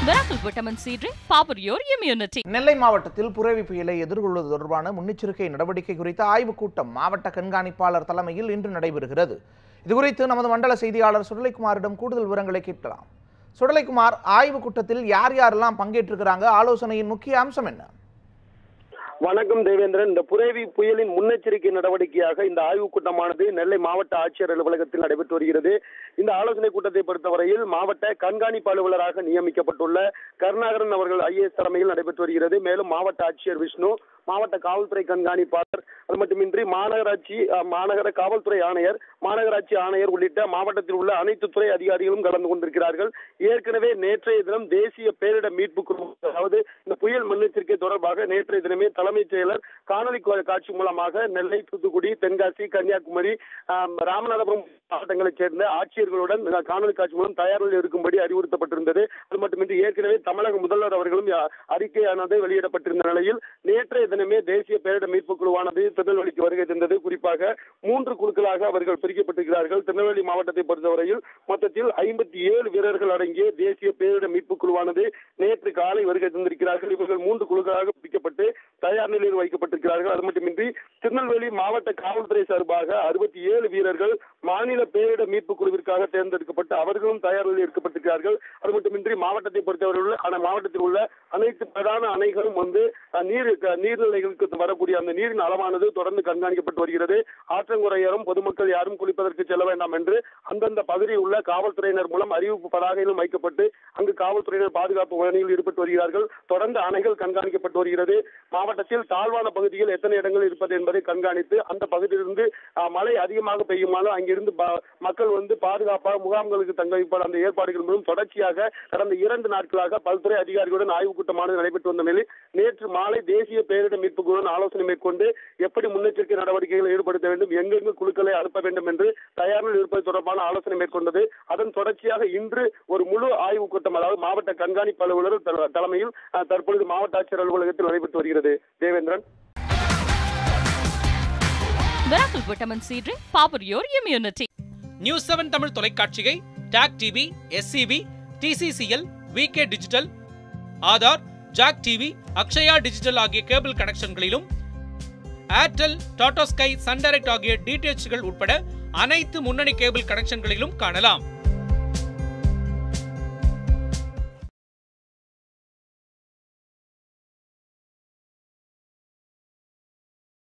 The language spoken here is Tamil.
Miracle Vitamin C Drink, power your immunity. நெல்லை மாவட்டத்தில் புரவி புயலை எதிர்கொள்வது தொடர்பான முன்னெச்சரிக்கை நடவடிக்கை குறித்த ஆய்வுக் கூட்டம் மாவட்ட கண்காணிப்பாளர் தலைமையில் இன்று நடைபெறுகிறது இதுகுறித்து நமது மண்டல செய்தியாளர் சுடலைக்குமாரிடம் கூடுதல் விவரங்களை கேட்கலாம் சுடலைக்குமார் ஆய்வுக் கூட்டத்தில் யார் யாரெல்லாம் பங்கேற்றிருக்கிறாங்க ஆலோசனையின் முக்கிய அம்சம் என்ன வணக்கம் தேவேந்திரன் இந்த புரேவி புயலின் முன்னெச்சரிக்கை நடவடிக்கையாக இந்த ஆய்வுக் கூட்டமானது நெல்லை மாவட்ட ஆட்சியர் அலுவலகத்தில் நடைபெற்று வருகிறது இந்த ஆலோசனை கூட்டத்தை பொறுத்தவரையில் மாவட்ட கண்காணிப்பு அலுவலராக நியமிக்கப்பட்டுள்ள கருணாகரன் அவர்கள் ஐஏஎஸ் தலைமையில் நடைபெற்று வருகிறது மேலும் மாவட்ட ஆட்சியர் விஷ்ணு மாவட்ட காவல்துறை கண்காணிப்பாளர் அது மட்டுமின்றி மாநகராட்சி அஹ், மாநகர காவல்துறை ஆணையர் மாநகராட்சி ஆணையர் உள்ளிட்ட மாவட்டத்தில் உள்ள அனைத்து துறை அதிகாரிகளும் கலந்து கொண்டிருக்கிறார்கள் ஏற்கனவே நேற்றைய தினம் தேசிய பேரிடர் மீட்பு குழு அதாவது இந்த புயல் முன்னெச்சரிக்கை தொடர்பாக நேற்றைய தினமே தலைமைச் செயலர் காணொலி கா- காட்சி மூலமாக நெல்லை தூத்துக்குடி தென்காசி கன்னியாகுமரி ஆம், ராமநாதபுரம் மாவட்டங்களைச் சேர்ந்த ஆட்சியர்களுடன் இந்த காணொலி காட்சி மூலம் தயார் நிலையில் இருக்கும்படி அறிவுறுத்தப்பட்டிருந்தது அது மட்டுமின்றி ஏற்கனவே தமிழக முதல்வர் அவர்களும் அ, அறிக்கையானது வெளியிடப்பட்டிருந்த நிலையில் நேற்றைய தினமே தேசிய பேரிடர் மீட்பு குழுவானது திருநெல்வேலிக்கு வருகை தந்தது குறிப்பாக மூன்று குழுக்களாக அவர்கள் பிரிக்கப்பட்டிருக்கிறார்கள் திருநெல்வேலி மாவட்டத்தை பொறுத்தவரையில் மொத்தத்தில் ஐம்பத்தி ஏழு வீரர்கள் அடங்கிய தேசிய பேரிடர் மீட்பு குழுவானது நேற்று காலை வருகை தந்திருக்கிறார்கள் இவர்கள் மூன்று குழுக்களாக பிரிக்கப்பட்டு தயார் நிலையில் வைக்கப்பட்டிருக்கிறார்கள் அது மட்டுமின்றி திருநெல்வேலி மாவட்ட காவல்துறை சார்பாக அறுபத்தி ஏழு வீரர்கள் மாநில பேரிடர் மீட்பு குழுவிற்காக தேர்ந்தெடுக்கப்பட்டு அவர்களும் தயார் நிலையில் இருக்கப்பட்டிருக்கிறார்கள் அது மட்டுமின்றி மாவட்டத்தை பொறுத்தவரையில் ஆன மாவட்டத்தில் உள்ள அனைத்து பிரதான அணைகளும் வந்து அஹ், நீர் க- நீர்நிலைகளுக்கு வரக்கூடிய அந்த நீரின் அளவானது தொடர்ந்து கண்காணிக்கப்பட்டு வருகிறது ஆற்றங்குறையரும் பொதுமக்கள் யாரும் குளிப்பதற்கு செல்ல வேண்டாம் என்று அந்தந்த பகுதியில் உள்ள காவல்துறையினர் மூலம் அறிவிப்பு பதாகைகளும் வைக்கப்பட்டு அங்கு காவல்துறையினர் பாதுகாப்பு பணியில் ஈடுபட்டு வருகிறார்கள் தொடர்ந்து அணைகள் கண்காணிக்கப்பட்டு வருகிறது மாவட்டத்தில் தாழ்வான பகுதியில் எத்தனை இடங்கள் இருப்பது என்பதை கண்காணித்து அந்த பகுதியிலிருந்து அஹ், மழை அதிகமாக பெய்யுமானால் அங்கிருந்து ப- மக்கள் வந்து பாதுகாப்பாக முகாம்களுக்கு தங்க வைப்பார் அந்த ஏற்பாடுகள் மூலம் தொடர்ச்சியாக கடந்த இரண்டு நாட்களாக பல்துறை அதிகாரிகளுடன் ஆய்வுக் கூட்டமானது நடைபெற்று வந்த நிலையில் நேற்று மாலை தேசிய பேரிடர் மீட்பு குழுவுடன் ஆலோசனை மேற்கொண்டு எப்படி முன்னெச்சரிக்கை நடவடிக்கைகளை ஈடுபடுத்த வேண்டும் எங்கெங்கு குழுக்களை அனுப்ப வேண்டும் என்று தயார் நிலையில் இருப்பது தொடர்பான ஆலோசனை மேற்கொண்டது அதன் தொடர்ச்சியாக இன்று ஒரு முழு ஆய்வுக் கூட்டம் அதாவது மாவட்ட கண்காணிப்பு அலுவலர் தல- தலைமையில் அஹ், தற்பொழுது மாவட்ட ஆட்சியர் அலுவலகத்தில் நடைபெற்று வருகிறது Devendran Miracle Vitamin C Drink, power your immunity. News seven Tamil தொலைக்காட்சியை tag TV SCV TCCL VK digital Aadhaar jack TV Akshaya digital ஆகிய கேபிள் கனெக்ஷன்களிலும் Airtel Tata Sky Sun Direct ஆகிய டிடிஎச்கள் உட்பட அனைத்து முன்னணி கேபிள் கனெக்ஷன்களிலும் காணலாம்